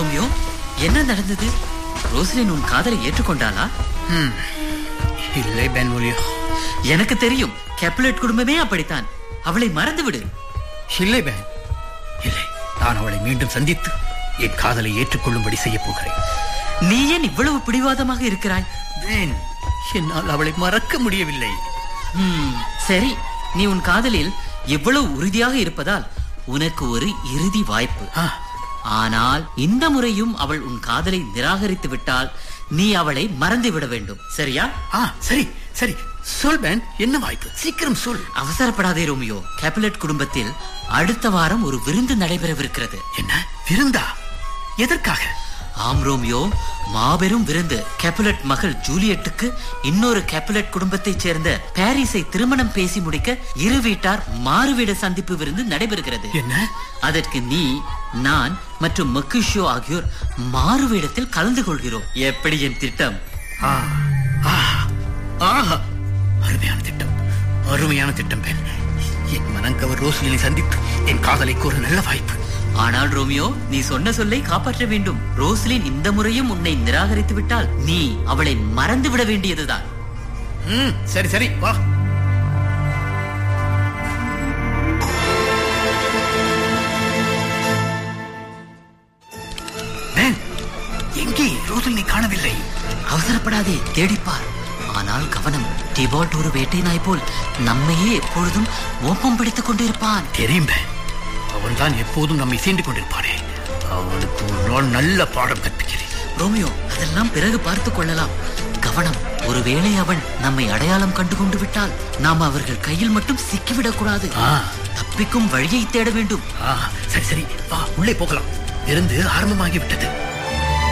Romeo என்ன நடந்தது Roslin உன் காதலை ஏற்றுக்கொண்டாளா ம், இல்லை பென்வொலியோ எனக்கு தெரியும் கேப்லெட் குடும்பமே அப்படித்தான் அவளை மறந்துவிடு இல்லை பென் இல்லை நான் அவளை மீண்டும் சந்தித்து என் காதலை ஏற்றுக்கொள்ளும்படி செய்ய போகிறேன் நீ ஏன் இவ்வளவு பிடிவாதமாக இருக்கிறாய் பென் என்னால் அவளை மறக்க முடியவில்லை ஹம், சரி நீ உன் காதலில் எவ்வளவு உறுதியாக இருப்பதால் உனக்கு ஒரு இறுதி வாய்ப்பு ஆ, ஆனால் இந்த முறையும் அவள் உன் காதலை நிராகரித்து விட்டால் நீ அவளை மறந்து விட வேண்டும் சரியா ஆ சரி சரி சொல் பென் என்ன வாய்ப்பு சீக்கிரம் சொல் அவசரப்படாதே ரோமியோ கேபிலட் குடும்பத்தில் அடுத்த வாரம் ஒரு விருந்து நடைபெறவிருக்கிறது என்ன விருந்தா எதற்காக ஆம் ரோமியோ மாபெரும் விருந்து கேப்புலட் மகள் ஜூலியட்டுக்கு இன்னொரு கேப்புலட் குடும்பத்தைச் சேர்ந்த பாரிஸை திருமணம் பேசி முடிக்க இரு வீட்டார் மாறுவிட சந்திப்பு விருந்து நடைபெறுகிறது என்ன அதற்கு நீ நான் மற்றும் மக்குஷோ ஆகியோர் மாறுவேடத்தில் கலந்து கொள்கிறோம் எப்படி என் திட்டம் ஆ, ஆ, ஆஹா அருமையான திட்டம் அருமையான திட்டம் பெண் என் மனங்கவர் ரோஸ்லினை சந்தித்து என் காதலைக்கு ஒரு நல்ல வாய்ப்பு ஆனால் ரோமியோ நீ சொன்ன சொல்லை காப்பாற்ற வேண்டும் ரோஸ்லின் இந்த முறையும் உன்னை நிராகரித்து விட்டால் நீ அவளை மறந்து விட வேண்டியதுதான் ம் சரி சரி வா பென், எங்கே ரோசலினை காணவில்லை அவசரப்படாதே தேடிப்பார் ஆனால் கவனம் டிபால்ட் ஒரு வேட்டை நாய் போல் நம்மையே எப்பொழுதும் மோப்பம் பிடித்துக் கொண்டிருப்பான் தெரியும் பென். அவன்தான் எப்போதும் நம்மை சீண்டு கொண்டிருப்பானே அவனுக்கு ஒரு நாள் நல்ல பாடம் கற்பிக்கிறேன் ரோமியோ அதெல்லாம் பிறகு பார்த்துக் கொள்ளலாம் கவனம் ஒருவேளை அவன் நம்மை அடையாளம் கண்டு கொண்டு விட்டால் நாம் அவர்கள் கையில் மட்டும் சிக்கிவிடக் கூடாது ஆ. தப்பிக்கும் வழியை தேட வேண்டும் ஆ, சரி சரி வா உள்ளே போகலாம் விருந்து ஆரம்பமாகி விட்டது